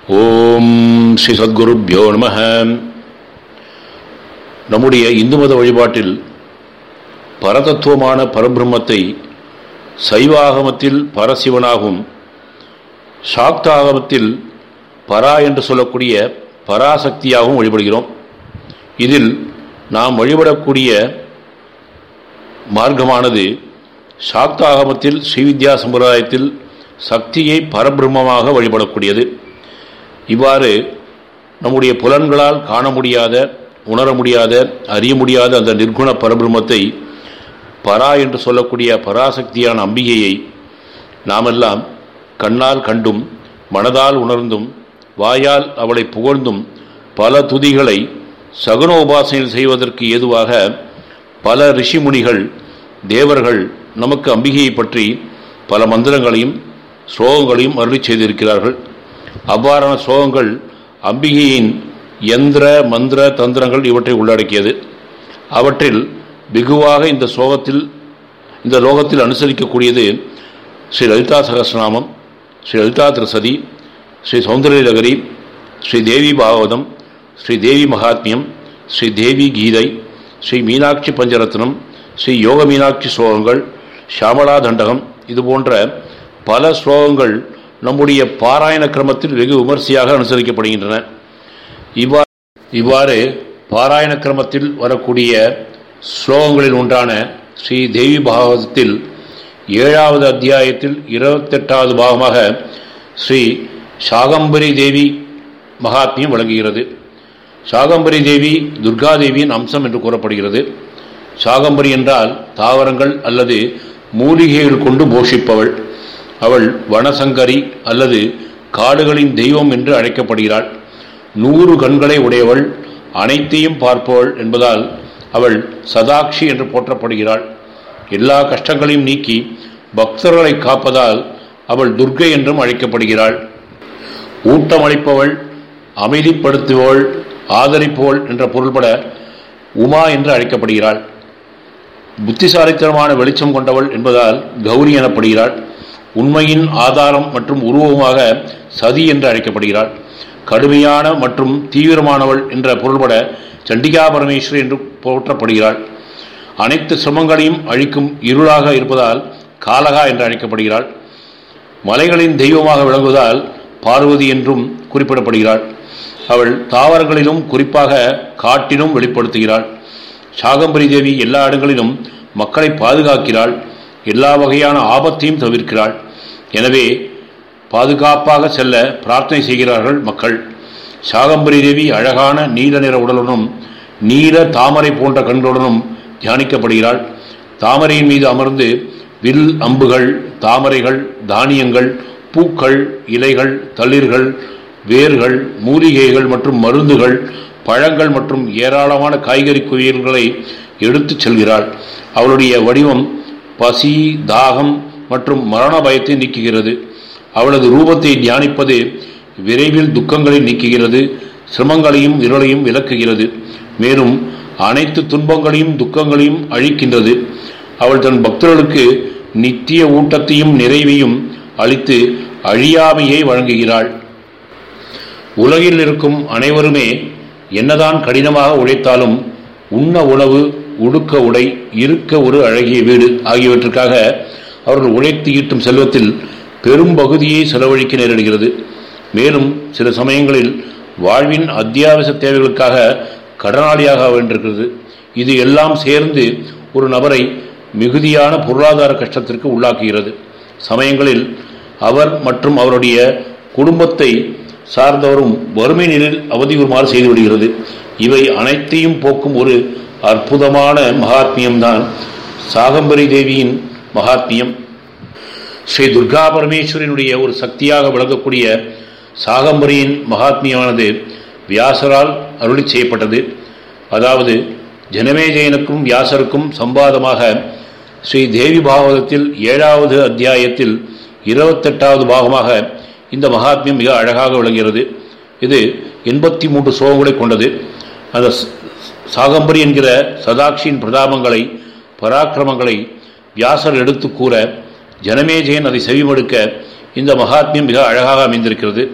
ஓம் ஸ்ரீ சத்குருப்யோ நம நம்முடைய இந்து மத வழிபாட்டில் பரதத்துவமான பரபிரம்மத்தை சைவாகமத்தில் பரசிவனாகவும் சாக்தாகமத்தில் பரா என்று சொல்லக்கூடிய பராசக்தியாகவும் வழிபடுகிறோம் இதில் நாம் வழிபடக்கூடிய மார்க்கமானது சாக்தாகமத்தில் ஸ்ரீவித்யா சம்பிரதாயத்தில் சக்தியை பரபிரம்மமாக வழிபடக்கூடியது இவ்வாறு நம்முடைய புலன்களால் காண முடியாத உணர முடியாத அறிய முடியாத அந்த நிர்குண பரபிரம்மத்தை பரா என்று சொல்லக்கூடிய பராசக்தியான அம்பிகையை நாமெல்லாம் கண்ணால் கண்டும் மனதால் உணர்ந்தும் வாயால் அவளை புகழ்ந்தும் பல துதிகளை சகுன உபாசனையில் செய்வதற்கு ஏதுவாக பல ரிஷிமுனிகள் தேவர்கள் நமக்கு அம்பிகையை பற்றி பல மந்திரங்களையும் ஸ்லோகங்களையும் அருளி செய்திருக்கிறார்கள் அவ்வாறான ஸ்லோகங்கள் அம்பிகையின் யந்திர மந்திர தந்திரங்கள் இவற்றை உள்ளடக்கியது அவற்றில் வெகுவாக இந்த ஸ்லோகத்தில் இந்த லோகத்தில் அனுசரிக்கக்கூடியது ஸ்ரீ லலிதா சகசிரநாமம் ஸ்ரீ லலிதா திருசதி ஸ்ரீ சௌந்தரலகரி ஸ்ரீ தேவி பாகவதம் ஸ்ரீ தேவி மகாத்மியம் ஸ்ரீ தேவி கீதை ஸ்ரீ மீனாட்சி பஞ்சரத்னம் ஸ்ரீ யோக மீனாட்சி ஸ்லோகங்கள் ஷாமலா தண்டகம் இது போன்ற பல ஸ்லோகங்கள் நம்முடைய பாராயண கிரமத்தில் வெகு விமர்சையாக அனுசரிக்கப்படுகின்றன இவ்வாறு இவ்வாறு பாராயண கிரமத்தில் வரக்கூடிய ஸ்லோகங்களில் ஒன்றான ஸ்ரீ தேவி பாகவதத்தில் ஏழாவது அத்தியாயத்தில் இருபத்தெட்டாவது பாகமாக ஸ்ரீ சாகம்பரி தேவி மகாத்மியம் வழங்குகிறது சாகம்பரி தேவி துர்காதேவியின் அம்சம் என்று கூறப்படுகிறது சாகம்பரி என்றால் தாவரங்கள் அல்லது மூலிகைகள் கொண்டு போஷிப்பவள் அவள் வனசங்கரி அல்லது காடுகளின் தெய்வம் என்று அழைக்கப்படுகிறாள் நூறு கண்களை உடையவள் அனைத்தையும் பார்ப்பவள் என்பதால் அவள் சதாக்ஷி என்று போற்றப்படுகிறாள் எல்லா கஷ்டங்களையும் நீக்கி பக்தர்களை காப்பதால் அவள் துர்கை என்றும் அழைக்கப்படுகிறாள் ஊட்டமளிப்பவள் அமைதிப்படுத்துவள் ஆதரிப்பவள் என்ற பொருள்பட உமா என்று அழைக்கப்படுகிறாள் புத்திசாலித்தனமான வெளிச்சம் கொண்டவள் என்பதால் கௌரி எனப்படுகிறாள் உண்மையின் ஆதாரம் மற்றும் உருவமாக சதி என்று அழைக்கப்படுகிறாள் கடுமையான மற்றும் தீவிரமானவள் என்ற பொருள்பட சண்டிகா பரமேஸ்வரி என்று போற்றப்படுகிறாள் அனைத்து சிரமங்களையும் அழிக்கும் இருளாக இருப்பதால் காலகா என்று அழைக்கப்படுகிறாள் மலைகளின் தெய்வமாக விளங்குவதால் பார்வதி என்றும் குறிப்பிடப்படுகிறாள் அவள் தாவரங்களிலும் குறிப்பாக காட்டிலும் வெளிப்படுத்துகிறாள் சாகம்பரி தேவி எல்லா இடங்களிலும் மக்களை பாதுகாக்கிறாள் எல்லா வகையான ஆபத்தையும் தவிர்க்கிறாள் எனவே பாதுகாப்பாக செல்ல பிரார்த்தனை செய்கிறார்கள் மக்கள் சாகம்பரி தேவி அழகான நீல நிற உடலுடனும் நீல தாமரை போன்ற கண்களுடனும் தியானிக்கப்படுகிறாள் தாமரையின் மீது அமர்ந்து வில் அம்புகள் தாமரைகள் தானியங்கள் பூக்கள் இலைகள் தளிர்கள் வேர்கள் மூலிகைகள் மற்றும் மருந்துகள் பழங்கள் மற்றும் ஏராளமான காய்கறி குவியல்களை எடுத்துச் செல்கிறாள் அவளுடைய வடிவம் பசி தாகம் மற்றும் மரண பயத்தை நீக்குகிறது அவளது ரூபத்தை தியானிப்பது விரைவில் துக்கங்களை நீக்குகிறது சிரமங்களையும் இருளையும் விளக்குகிறது மேலும் அனைத்து துன்பங்களையும் துக்கங்களையும் அழிக்கின்றது அவள் தன் பக்தர்களுக்கு நித்திய ஊட்டத்தையும் நிறைவையும் அளித்து அழியாமையை வழங்குகிறாள் உலகில் இருக்கும் அனைவருமே என்னதான் கடினமாக உழைத்தாலும் உண்ண உணவு உடுக்க உடை இருக்க ஒரு அழகிய வீடு ஆகியவற்றுக்காக அவர்கள் உழைத்து ஈட்டும் செல்வத்தில் பெரும் பகுதியை செலவழிக்க நேரிடுகிறது மேலும் சில சமயங்களில் வாழ்வின் அத்தியாவசிய தேவைகளுக்காக கடனாளியாக வேண்டியிருக்கிறது இது எல்லாம் சேர்ந்து ஒரு நபரை மிகுதியான பொருளாதார கஷ்டத்திற்கு உள்ளாக்குகிறது சமயங்களில் அவர் மற்றும் அவருடைய குடும்பத்தை சார்ந்தவரும் வறுமை நிலையில் அவதியுறுமாறு செய்துவிடுகிறது இவை அனைத்தையும் போக்கும் ஒரு அற்புதமான மகாத்மியம்தான் சாகம்பரி தேவியின் மகாத்மியம் ஸ்ரீ துர்கா பரமேஸ்வரனுடைய ஒரு சக்தியாக விளங்கக்கூடிய சாகம்பரியின் மகாத்மியமானது வியாசரால் அருளி செய்யப்பட்டது அதாவது ஜனமேஜயனுக்கும் வியாசருக்கும் சம்பாதமாக ஸ்ரீ தேவி பாகவதத்தில் ஏழாவது அத்தியாயத்தில் இருபத்தெட்டாவது பாகமாக இந்த மகாத்மியம் மிக அழகாக விளங்குகிறது இது எண்பத்தி மூன்று ஸ்லோகங்களை கொண்டது அந்த சாகம்பரி என்கிற சதாட்சியின் பிரதாபங்களை பராக்கிரமங்களை வியாசர் எடுத்து கூற ஜனமேஜயன் அதை செவிமடுக்க இந்த மகாத்மியம் மிக அழகாக அமைந்திருக்கிறது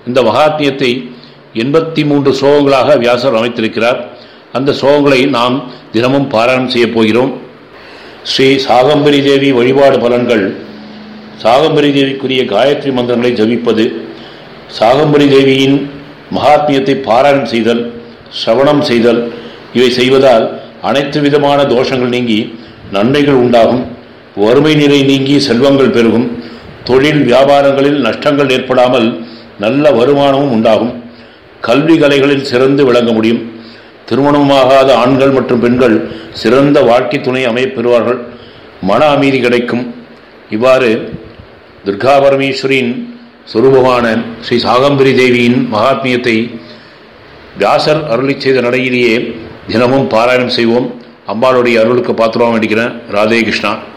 இந்த மகாத்மியத்தை எண்பத்தி மூன்று ஸ்லோகங்களாக வியாசர் அமைத்திருக்கிறார் அந்த ஸ்லோகங்களை நாம் தினமும் பாராயணம் செய்ய போகிறோம் ஸ்ரீ சாகம்பரி தேவி வழிபாடு பலன்கள் சாகம்பரி தேவிக்குரிய காயத்ரி மந்திரங்களை ஜபிப்பது சாகம்பரி தேவியின் மகாத்மியத்தை பாராயணம் செய்தல் சிரவணம் செய்தல் இவை செய்வதால் அனைத்து விதமான தோஷங்கள் நீங்கி நன்மைகள் உண்டாகும் வறுமை நிலை நீங்கி செல்வங்கள் பெருகும் தொழில் வியாபாரங்களில் நஷ்டங்கள் ஏற்படாமல் நல்ல வருமானமும் உண்டாகும் கல்வி கலைகளில் சிறந்து விளங்க முடியும் திருமணமாகாத ஆண்கள் மற்றும் பெண்கள் சிறந்த வாழ்க்கை துணை அமையப் பெறுவார்கள் மன அமைதி கிடைக்கும் இவ்வாறு துர்கா பரமேஸ்வரியின் சொரூபமான ஸ்ரீ சாகம்பரி தேவியின் மகாத்மியத்தை வியாசர் அருளி செய்த நடையிலேயே தினமும் பாராயணம் செய்வோம் அம்பாளுடைய அருளுக்கு பாத்திரம் வேண்டிக்கிறேன் ராதே கிருஷ்ணா